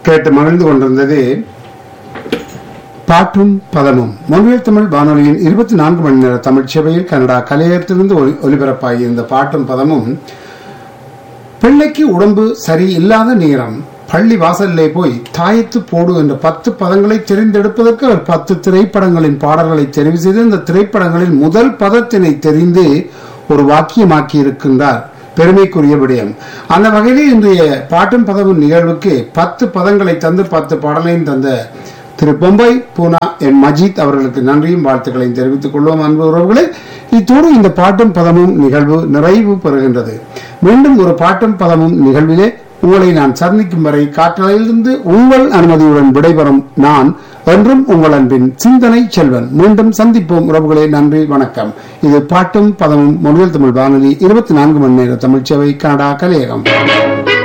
கேட்டு மகிழ்ந்து கொண்டிருந்தது பாட்டும் பதமும் மொழியல் தமிழ் வானொலியின் இருபத்தி நான்கு மணி நேர தமிழ் சேவையில் கனடா கலையகத்திலிருந்து ஒலி- ஒலிபரப்பாகிய இந்த பாட்டும் பதமும் பிள்ளைக்கு உடம்பு சரி இல்லாத நேரம் பள்ளி வாசலிலே போய் தாயத்து போடு என்ற பத்து பதங்களை தெரிந்தெடுப்பதற்கு அவர் பத்து திரைப்படங்களின் பாடல்களை தெரிவு செய்து இந்த திரைப்படங்களில் முதல் பதத்தினை தெரிந்து ஒரு வாக்கியமாக்கி இருக்கின்றார் பெருமைக்குரிய விடயம் அந்த வகையிலே இன்றைய பாட்டும் பதவும் நிகழ்வுக்கு பத்து பதங்களை தந்து பத்து பாடலையும் தந்த திரு பொம்பை பூனா என் மஜித் அவர்களுக்கு நன்றியும் வாழ்த்துக்களையும் தெரிவித்துக் கொள்வோம் அன்பு உறவுகளே இத்தோடு இந்த பாட்டும் பதமும் நிகழ்வு நிறைவு பெறுகின்றது மீண்டும் ஒரு பாட்டும் பதமும் நிகழ்விலே உங்களை நான் சந்திக்கும் வரை காற்றலையிலிருந்து உங்கள் அனுமதியுடன் விடைபெறும் நான் என்றும் உங்கள் அன்பின் சிந்தனை செல்வன் மீண்டும் சந்திப்போம் உறவுகளே நன்றி வணக்கம் இது பாட்டும் பதமும் மொழியல் தமிழ் வானொலி இருபத்தி நான்கு மணி நேர தமிழ்ச்சேவை கனடா கலையகம்